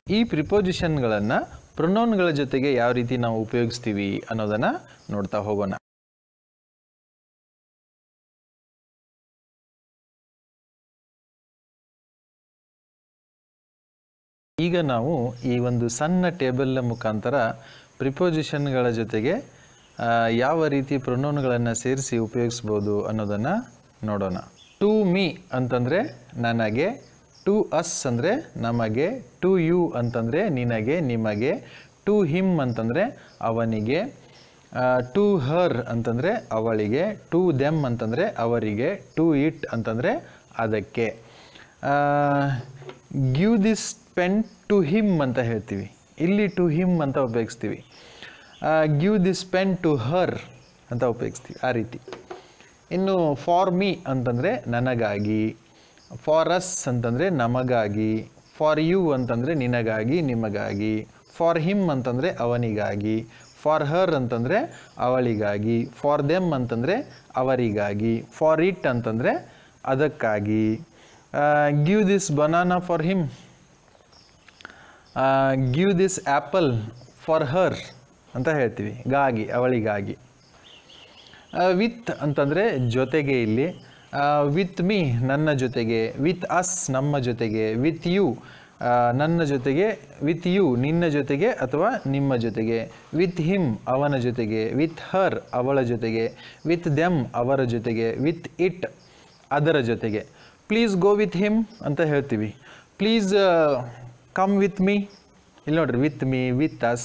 ಈ ಪ್ರಿಪೋಸಿಷನ್ಗಳನ್ನು ಪ್ರೊನೌನ್ಗಳ ಜೊತೆಗೆ ಯಾವ ರೀತಿ ನಾವು ಉಪಯೋಗಿಸ್ತೀವಿ ಅನ್ನೋದನ್ನು ನೋಡ್ತಾ ಹೋಗೋಣ ಈಗ ನಾವು ಈ ಒಂದು ಸಣ್ಣ ಟೇಬಲ್ನ ಮುಖಾಂತರ ಪ್ರಿಪೋಸಿಷನ್ಗಳ ಜೊತೆಗೆ ಆ, ಯಾವ ರೀತಿ ಪ್ರೊನೌನ್ಗಳನ್ನು ಸೇರಿಸಿ ಉಪಯೋಗಿಸ್ಬೋದು ಅನ್ನೋದನ್ನು ನೋಡೋಣ ಟು ಮೀ ಅಂತಂದರೆ ನನಗೆ ಟು ಅಸ್ ಅಂದರೆ ನಮಗೆ ಟು ಯು ಅಂತಂದರೆ ನಿನಗೆ ನಿಮಗೆ ಟು ಹಿಮ್ ಅಂತಂದರೆ ಅವನಿಗೆ ಟು ಹರ್ ಅಂತಂದರೆ ಅವಳಿಗೆ ಟು ದೆಮ್ ಅಂತಂದರೆ ಅವರಿಗೆ ಟು ಇಟ್ ಅಂತಂದರೆ ಅದಕ್ಕೆ give this pen to him ಅಂತ ಹೇಳ್ತೀವಿ ಇಲ್ಲಿ ಟು ಹಿಮ್ ಅಂತ ಉಪಯೋಗಿಸ್ತೀವಿ give this pen to her ಅಂತ ಉಪಯೋಗಿಸ್ತೀವಿ ಆ ರೀತಿ ಇನ್ನು ಫಾರ್ ಮೀ ಅಂತಂದರೆ ನನಗಾಗಿ ಫಾರ್ ಅಸ್ ಅಂತಂದರೆ ನಮಗಾಗಿ ಫಾರ್ ಯು ಅಂತಂದರೆ ನಿನಗಾಗಿ ನಿಮಗಾಗಿ ಫಾರ್ ಹಿಮ್ ಅಂತಂದರೆ ಅವನಿಗಾಗಿ ಫಾರ್ ಹರ್ ಅಂತಂದರೆ ಅವಳಿಗಾಗಿ ಫಾರ್ ದೆಮ್ ಅಂತಂದರೆ ಅವರಿಗಾಗಿ ಫಾರ್ ಇಟ್ ಅಂತಂದರೆ ಅದಕ್ಕಾಗಿ give this banana for him give this apple for her ಅಂತ ಹೇಳ್ತೀವಿ ಗಾಗಿ ಅವಳಿಗಾಗಿ ವಿತ್ ಅಂತಂದರೆ ಜೊತೆಗೆ ಇಲ್ಲಿ ವಿತ್ ಮೀ ನನ್ನ ಜೊತೆಗೆ ವಿತ್ ಅಸ್ ನಮ್ಮ ಜೊತೆಗೆ ವಿತ್ ಯು ನನ್ನ ಜೊತೆಗೆ ವಿತ್ ಯು ನಿನ್ನ ಜೊತೆಗೆ ಅಥವಾ ನಿಮ್ಮ ಜೊತೆಗೆ ವಿತ್ ಹಿಮ್ ಅವನ ಜೊತೆಗೆ ವಿತ್ ಹರ್ ಅವಳ ಜೊತೆಗೆ ವಿತ್ ದೆಮ್ ಅವರ ಜೊತೆಗೆ ವಿತ್ ಇಟ್ ಅದರ ಜೊತೆಗೆ ಪ್ಲೀಸ್ ಗೋ ವಿತ್ ಹಿಮ್ ಅಂತ ಹೇಳ್ತೀವಿ ಪ್ಲೀಸ್ ಕಮ್ ವಿತ್ ಮೀ ಇಲ್ಲಿ ನೋಡ್ರಿ with me with us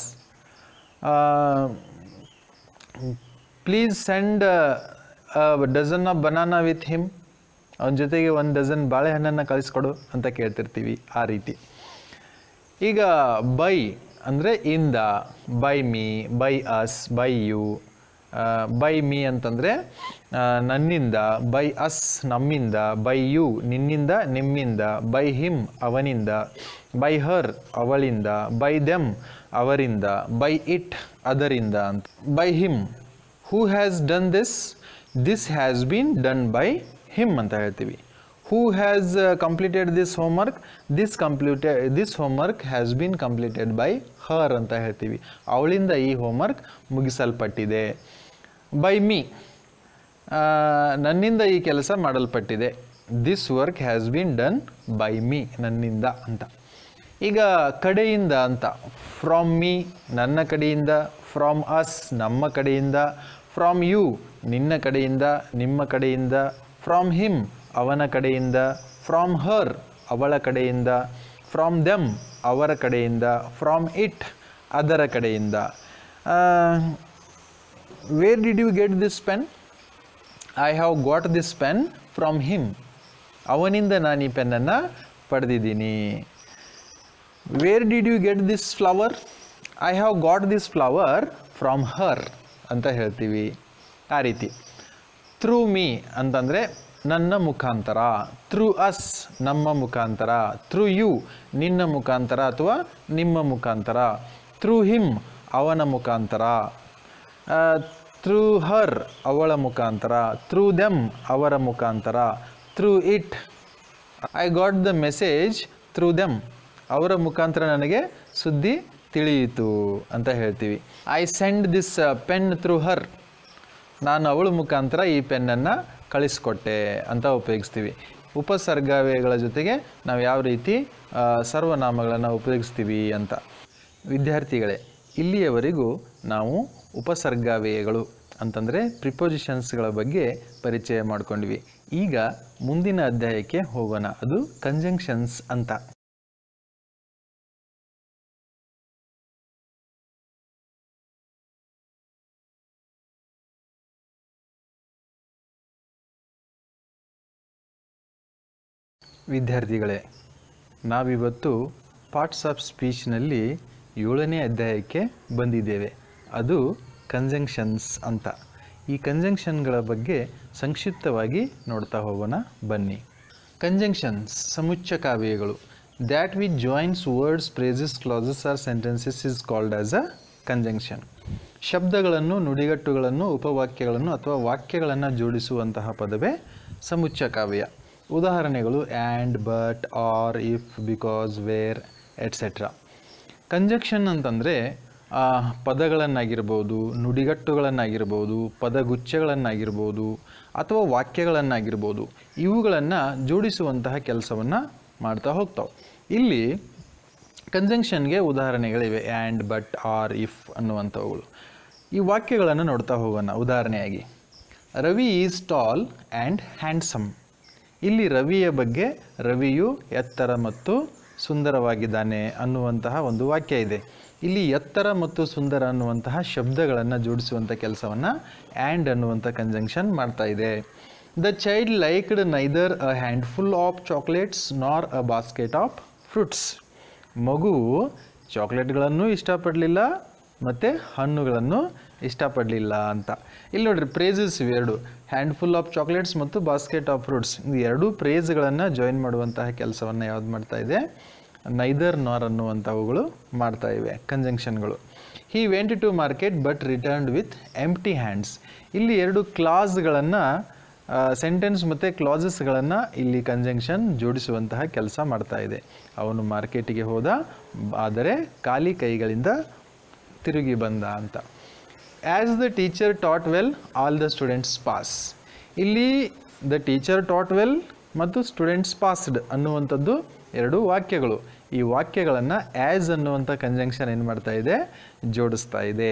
please send dozen of banana with him ಅವನ ಜೊತೆಗೆ ಒಂದು ಡಜನ್ ಬಾಳೆಹಣ್ಣನ್ನು ಕಳಿಸ್ಕೊಡು ಅಂತ ಕೇಳ್ತಿರ್ತೀವಿ ಆ ರೀತಿ ಈಗ ಬೈ ಅಂದರೆ ಇಂದ by me by us by you by me ಅಂತಂದರೆ ನನ್ನಿಂದ ಬೈ ಅಸ್ ನಮ್ಮಿಂದ ಬೈ ಯು ನಿನ್ನಿಂದ ನಿಮ್ಮಿಂದ ಬೈ ಹಿಮ್ ಅವನಿಂದ ಬೈ ಹರ್ ಅವಳಿಂದ ಬೈ ದೆಮ್ ಅವರಿಂದ ಬೈ ಇಟ್ ಅದರಿಂದ ಅಂತ by him who has done this this has been done by him ಅಂತ ಹೇಳ್ತೀವಿ who has completed this homework this completed this homework has been completed by her ಅಂತ ಹೇಳ್ತೀವಿ ಅವಳಿಂದ ಈ ಹೋಮ್ವರ್ಕ್ ಮುಗಿಸಲ್ಪಟ್ಟಿದೆ ಬೈ ಮೀ ನನ್ನಿಂದ ಈ ಕೆಲಸ ಮಾಡಲ್ಪಟ್ಟಿದೆ this work has been done by me ನನ್ನಿಂದ ಅಂತ ಈಗ ಕಡೆಯಿಂದ ಅಂತ ಫ್ರಾಮ್ ಮೀ ನನ್ನ ಕಡೆಯಿಂದ ಫ್ರಾಮ್ ಅಸ್ ನಮ್ಮ ಕಡೆಯಿಂದ ಫ್ರಾಮ್ ಯು ನಿನ್ನ ಕಡೆಯಿಂದ ನಿಮ್ಮ ಕಡೆಯಿಂದ ಫ್ರಾಮ್ ಹಿಮ್ ಅವನ ಕಡೆಯಿಂದ ಫ್ರಾಮ್ ಹರ್ ಅವಳ ಕಡೆಯಿಂದ ಫ್ರಾಮ್ ದೆಮ್ ಅವರ ಕಡೆಯಿಂದ ಫ್ರಾಮ್ ಇಟ್ ಅದರ ಕಡೆಯಿಂದ where did you get this pen I have got this pen from him ಅವನಿಂದ ನಾನು ಈ ಪೆನ್ನನ್ನು ಪಡೆದಿದ್ದೀನಿ where did you get this flower I have got this flower from her ಅಂತ ಹೇಳ್ತೀವಿ ಆ ರೀತಿ ಥ್ರೂ ಮೀ ಅಂತಂದರೆ ನನ್ನ ಮುಖಾಂತರ ಥ್ರೂ ಅಸ್ ನಮ್ಮ ಮುಖಾಂತರ ಥ್ರೂ ಯು ನಿನ್ನ ಮುಖಾಂತರ ಅಥವಾ ನಿಮ್ಮ ಮುಖಾಂತರ ಥ್ರೂ ಹಿಮ್ ಅವನ ಮುಖಾಂತರ ಥ್ರೂ ಹರ್ ಅವಳ ಮುಖಾಂತರ ಥ್ರೂ ದೆಮ್ ಅವರ ಮುಖಾಂತರ through it I got the message through them ಅವರ ಮುಖಾಂತರ ನನಗೆ ಸುದ್ದಿ ತಿಳಿಯಿತು ಅಂತ ಹೇಳ್ತೀವಿ I send this pen through her ನಾನು ಅವಳ ಮುಖಾಂತರ ಈ ಪೆನ್ನನ್ನು ಕಳಿಸ್ಕೊಟ್ಟೆ ಅಂತ ಉಪಯೋಗಿಸ್ತೀವಿ ಉಪಸರ್ಗವ್ಯಯಗಳ ಜೊತೆಗೆ ನಾವು ಯಾವ ರೀತಿ ಆ, ಸರ್ವನಾಮಗಳನ್ನು ಉಪಯೋಗಿಸ್ತೀವಿ ಅಂತ ವಿದ್ಯಾರ್ಥಿಗಳೇ ಇಲ್ಲಿಯವರೆಗೂ ನಾವು ಉಪಸರ್ಗವ್ಯಯಗಳು ಅಂತಂದರೆ ಪ್ರಿಪೋಸಿಷನ್ಸ್ಗಳ ಬಗ್ಗೆ ಪರಿಚಯ ಮಾಡ್ಕೊಂಡ್ವಿ ಈಗ ಮುಂದಿನ ಅಧ್ಯಾಯಕ್ಕೆ ಹೋಗೋಣ ಅದು ಕಂಜಂಕ್ಷನ್ಸ್ ಅಂತ ವಿದ್ಯಾರ್ಥಿಗಳೇ ನಾವಿವತ್ತು ಪಾರ್ಟ್ಸ್ ಆಫ್ ಸ್ಪೀಚ್ನಲ್ಲಿ ಏಳನೇ ಅಧ್ಯಾಯಕ್ಕೆ ಬಂದಿದ್ದೇವೆ ಅದು ಕಂಜಂಕ್ಷನ್ಸ್ ಅಂತ ಈ ಕಂಜಂಕ್ಷನ್ಗಳ ಬಗ್ಗೆ ಸಂಕ್ಷಿಪ್ತವಾಗಿ ನೋಡ್ತಾ ಹೋಗೋಣ ಬನ್ನಿ ಕಂಜಂಕ್ಷನ್ಸ್ ಸಮುಚ್ಚಕಾವ್ಯಗಳು that we joins words phrases clauses or sentences is called as a conjunction ಶಬ್ದಗಳನ್ನು ನುಡಿಗಟ್ಟುಗಳನ್ನು ಉಪವಾಕ್ಯಗಳನ್ನು ಅಥವಾ ವಾಕ್ಯಗಳನ್ನು ಜೋಡಿಸುವಂತಹ ಪದವೇ ಸಮುಚ್ಚಕಾವ್ಯ ಉದಾಹರಣೆಗಳು and but or if because where etcetera conjunction ಅಂತಂದರೆ ಪದಗಳನ್ನಾಗಿರ್ಬೋದು ನುಡಿಗಟ್ಟುಗಳನ್ನಾಗಿರ್ಬೋದು ಪದಗುಚ್ಛಗಳನ್ನಾಗಿರ್ಬೋದು ಅಥವಾ ವಾಕ್ಯಗಳನ್ನಾಗಿರ್ಬೋದು ಇವುಗಳನ್ನು ಜೋಡಿಸುವಂತಹ ಕೆಲಸವನ್ನು ಮಾಡ್ತಾ ಹೋಗ್ತಾವೆ ಇಲ್ಲಿ ಕಂಜಂಕ್ಷನ್ಗೆ ಉದಾಹರಣೆಗಳಿವೆ ಆ್ಯಂಡ್ ಬಟ್ ಆರ್ ಇಫ್ ಅನ್ನುವಂಥವುಗಳು ಈ ವಾಕ್ಯಗಳನ್ನು ನೋಡ್ತಾ ಹೋಗೋಣ ಉದಾಹರಣೆಯಾಗಿ Ravi is tall and handsome ಇಲ್ಲಿ ರವಿಯ ಬಗ್ಗೆ ರವಿಯು ಎತ್ತರ ಮತ್ತು ಸುಂದರವಾಗಿದ್ದಾನೆ ಅನ್ನುವಂತಹ ಒಂದು ವಾಕ್ಯ ಇದೆ ಇಲ್ಲಿ ಎತ್ತರ ಮತ್ತು ಸುಂದರ ಅನ್ನುವಂತಹ ಶಬ್ದಗಳನ್ನು ಜೋಡಿಸುವಂಥ ಕೆಲಸವನ್ನು ಆ್ಯಂಡ್ ಅನ್ನುವಂಥ ಕಂಜಂಕ್ಷನ್ ಮಾಡ್ತಾ ಇದೆ the child liked neither a handful of chocolates nor a basket of fruits ಮಗು ಚಾಕ್ಲೇಟ್ಗಳನ್ನು ಇಷ್ಟಪಡಲಿಲ್ಲ ಮತ್ತು ಹಣ್ಣುಗಳನ್ನು ಇಷ್ಟಪಡಲಿಲ್ಲ ಅಂತ ಇಲ್ಲಿ ನೋಡ್ರಿ ಪ್ರೇಸಸ್ ಇವೆರಡು ಹ್ಯಾಂಡ್ಫುಲ್ ಆಫ್ ಚಾಕ್ಲೇಟ್ಸ್ ಮತ್ತು ಬಾಸ್ಕೆಟ್ ಆಫ್ ಫ್ರೂಟ್ಸ್ ಇದು ಎರಡೂ ಪ್ರೇಸ್ಗಳನ್ನು ಜಾಯಿನ್ ಮಾಡುವಂತಹ ಕೆಲಸವನ್ನು ಯಾವ್ದು ಮಾಡ್ತಾ ಇದೆ ನೈದರ್ ನಾರ್ ಅನ್ನುವಂಥವುಗಳು ಮಾಡ್ತಾ ಇವೆ ಕಂಜಂಕ್ಷನ್ಗಳು he went to market but returned with empty hands ಇಲ್ಲಿ ಎರಡು ಕ್ಲಾಸ್ಗಳನ್ನು ಸೆಂಟೆನ್ಸ್ ಮತ್ತು ಕ್ಲಾಸಸ್ಗಳನ್ನು ಇಲ್ಲಿ ಕಂಜಂಕ್ಷನ್ ಜೋಡಿಸುವಂತಹ ಕೆಲಸ ಮಾಡ್ತಾ ಇದೆ ಅವನು ಮಾರ್ಕೆಟಿಗೆ ಹೋದ ಆದರೆ ಖಾಲಿ ಕೈಗಳಿಂದ ತಿರುಗಿ ಬಂದ ಅಂತ as the teacher taught well all the students pass ಇಲ್ಲಿ ದ ಟೀಚರ್ ಟಾಟ್ ವೆಲ್ ಮತ್ತು ಸ್ಟೂಡೆಂಟ್ಸ್ ಪಾಸ್ಡ್ ಅನ್ನುವಂಥದ್ದು ಎರಡು ವಾಕ್ಯಗಳು ಈ ವಾಕ್ಯಗಳನ್ನು ಆ್ಯಸ್ ಅನ್ನುವಂಥ ಕಂಜಂಕ್ಷನ್ ಏನು ಮಾಡ್ತಾ ಇದೆ ಜೋಡಿಸ್ತಾ ಇದೆ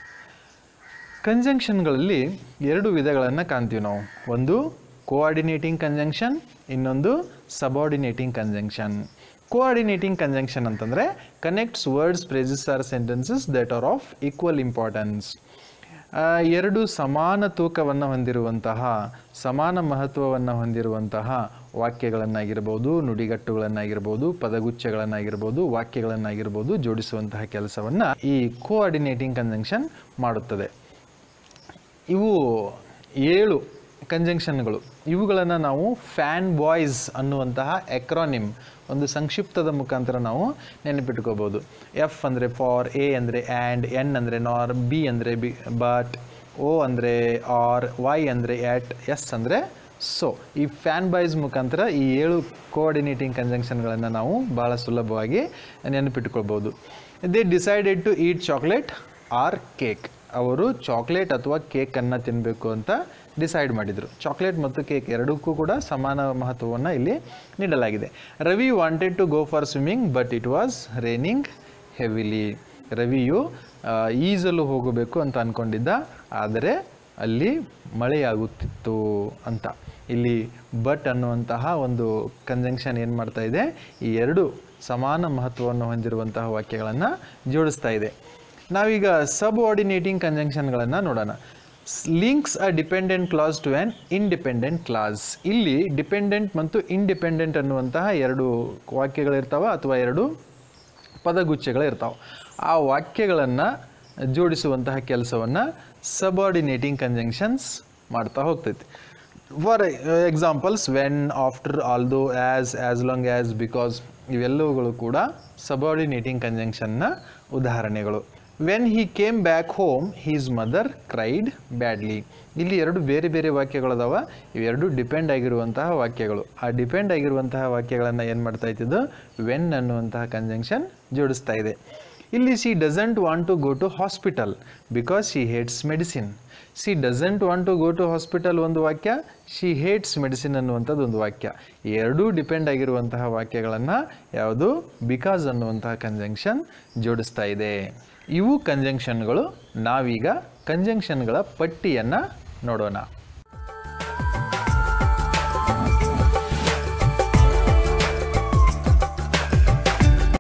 ಕಂಜಂಕ್ಷನ್ಗಳಲ್ಲಿ ಎರಡು ವಿಧಗಳನ್ನು ಕಾಣ್ತೀವಿ ನಾವು ಒಂದು ಕೋಆರ್ಡಿನೇಟಿಂಗ್ ಕಂಜಂಕ್ಷನ್ ಇನ್ನೊಂದು ಸಬಾರ್ಡಿನೇಟಿಂಗ್ ಕಂಜಂಕ್ಷನ್ ಕೋಆರ್ಡಿನೇಟಿಂಗ್ ಕಂಜಂಕ್ಷನ್ ಅಂತಂದರೆ connects words phrases or sentences that are of equal importance ಎರಡು ಸಮಾನ ತೂಕವನ್ನು ಹೊಂದಿರುವಂತಹ ಸಮಾನ ಮಹತ್ವವನ್ನು ಹೊಂದಿರುವಂತಹ ವಾಕ್ಯಗಳನ್ನಾಗಿರ್ಬೋದು ನುಡಿಗಟ್ಟುಗಳನ್ನಾಗಿರ್ಬೋದು ಪದಗುಚ್ಛಗಳನ್ನಾಗಿರ್ಬೋದು ವಾಕ್ಯಗಳನ್ನಾಗಿರ್ಬೋದು ಜೋಡಿಸುವಂತಹ ಕೆಲಸವನ್ನು ಈ ಕೋಆರ್ಡಿನೇಟಿಂಗ್ ಕಂಜಂಕ್ಷನ್ ಮಾಡುತ್ತದೆ ಇವು ಏಳು ಕಂಜಂಕ್ಷನ್ಗಳು ಇವುಗಳನ್ನು ನಾವು ಫ್ಯಾನ್ ಬಾಯ್ಸ್ ಅನ್ನುವಂತಹ ಎಕ್ರಾನಿಮ್ ಒಂದು ಸಂಕ್ಷಿಪ್ತದ ಮುಖಾಂತರ ನಾವು ನೆನಪಿಟ್ಕೋಬೋದು ಎಫ್ ಅಂದರೆ ಫಾರ್ ಎ ಅಂದರೆ ಆ್ಯಂಡ್ ಎನ್ ಅಂದರೆ ನಾರ್ ಬಿ ಅಂದರೆ ಬಿ ಬಟ್ ಓ ಅಂದರೆ ಆರ್ ವೈ ಅಂದರೆ ಎಟ್ ಎಸ್ ಅಂದರೆ ಸೊ ಈ ಫ್ಯಾನ್ ಬಾಯ್ಸ್ ಮುಖಾಂತರ ಈ ಏಳು ಕೋಆರ್ಡಿನೇಟಿಂಗ್ ಕಂಜಂಕ್ಷನ್ಗಳನ್ನು ನಾವು ಭಾಳ ಸುಲಭವಾಗಿ ನೆನಪಿಟ್ಕೊಳ್ಬೋದು they decided to eat chocolate or cake ಅವರು ಚಾಕ್ಲೇಟ್ ಅಥವಾ ಕೇಕನ್ನು ತಿನ್ನಬೇಕು ಅಂತ ಡಿಸೈಡ್ ಮಾಡಿದರು ಚಾಕ್ಲೇಟ್ ಮತ್ತು ಕೇಕ್ ಎರಡಕ್ಕೂ ಕೂಡ ಸಮಾನ ಮಹತ್ವವನ್ನು ಇಲ್ಲಿ ನೀಡಲಾಗಿದೆ Ravi wanted to go for swimming but it was raining heavily ರವಿಯು ಆ, ಈಜಲು ಹೋಗಬೇಕು ಅಂತ ಅಂದ್ಕೊಂಡಿದ್ದ ಆದರೆ ಅಲ್ಲಿ ಮಳೆಯಾಗುತ್ತಿತ್ತು ಅಂತ ಇಲ್ಲಿ ಬಟ್ ಅನ್ನುವಂತಹ ಒಂದು ಕಂಜಂಕ್ಷನ್ ಏನು ಮಾಡ್ತಾ ಇದೆ ಈ ಎರಡು ಸಮಾನ ಮಹತ್ವವನ್ನು ಹೊಂದಿರುವಂತಹ ವಾಕ್ಯಗಳನ್ನು ಜೋಡಿಸ್ತಾ ಇದೆ ನಾವೀಗ ಸಬ್ ಆರ್ಡಿನೇಟಿಂಗ್ ಕಂಜಂಕ್ಷನ್ಗಳನ್ನು ನೋಡೋಣ links a dependent clause to an independent clause ಇಲ್ಲಿ ಡಿಪೆಂಡೆಂಟ್ ಮತ್ತು ಇಂಡಿಪೆಂಡೆಂಟ್ ಅನ್ನುವಂತಹ ಎರಡು ವಾಕ್ಯಗಳಿರ್ತಾವ ಅಥವಾ ಎರಡು ಪದಗುಚ್ಛಗಳಿರ್ತಾವೆ ಆ ವಾಕ್ಯಗಳನ್ನು ಜೋಡಿಸುವಂತಹ ಕೆಲಸವನ್ನು ಸಬಾರ್ಡಿನೇಟಿಂಗ್ ಕಂಜಂಕ್ಷನ್ಸ್ ಮಾಡ್ತಾ ಹೋಗ್ತೈತಿ for examples when after although as as long as because ಇವೆಲ್ಲವುಗಳು ಕೂಡ ಸಬಾರ್ಡಿನೇಟಿಂಗ್ ಕಂಜಂಕ್ಷನ್ನ ಉದಾಹರಣೆಗಳು when he came back home his mother cried badly ಇಲ್ಲಿ ಎರಡು ಬೇರೆ ಬೇರೆ ವಾಕ್ಯಗಳದಾವ ಇವೆರಡು ಡಿಪೆಂಡ್ ಆಗಿರುವಂತಹ ವಾಕ್ಯಗಳು ಆ ಡಿಪೆಂಡ್ ಆಗಿರುವಂತಹ ವಾಕ್ಯಗಳನ್ನು ಏನು ಮಾಡ್ತಾ ಇತ್ತಿದ್ದು ವೆನ್ ಅನ್ನುವಂತಹ ಕಂಜಂಕ್ಷನ್ ಜೋಡಿಸ್ತಾ ಇದೆ ಇಲ್ಲಿ she doesn't want to go to hospital because she hates medicine she doesn't want to go to hospital ಒಂದು ವಾಕ್ಯ ಶಿ ಹೇಟ್ಸ್ ಮೆಡಿಸಿನ್ ಅನ್ನುವಂಥದ್ದು ಒಂದು ವಾಕ್ಯ ಈ ಎರಡೂ ಡಿಪೆಂಡ್ ಆಗಿರುವಂತಹ ವಾಕ್ಯಗಳನ್ನು ಯಾವುದು ಬಿಕಾಸ್ ಅನ್ನುವಂತಹ ಕಂಜಂಕ್ಷನ್ ಜೋಡಿಸ್ತಾ ಇದೆ ಇವು ಕಂಜಂಕ್ಷನ್ಗಳು ನಾವೀಗ ಕಂಜಂಕ್ಷನ್ಗಳ ಪಟ್ಟಿಯನ್ನು ನೋಡೋಣ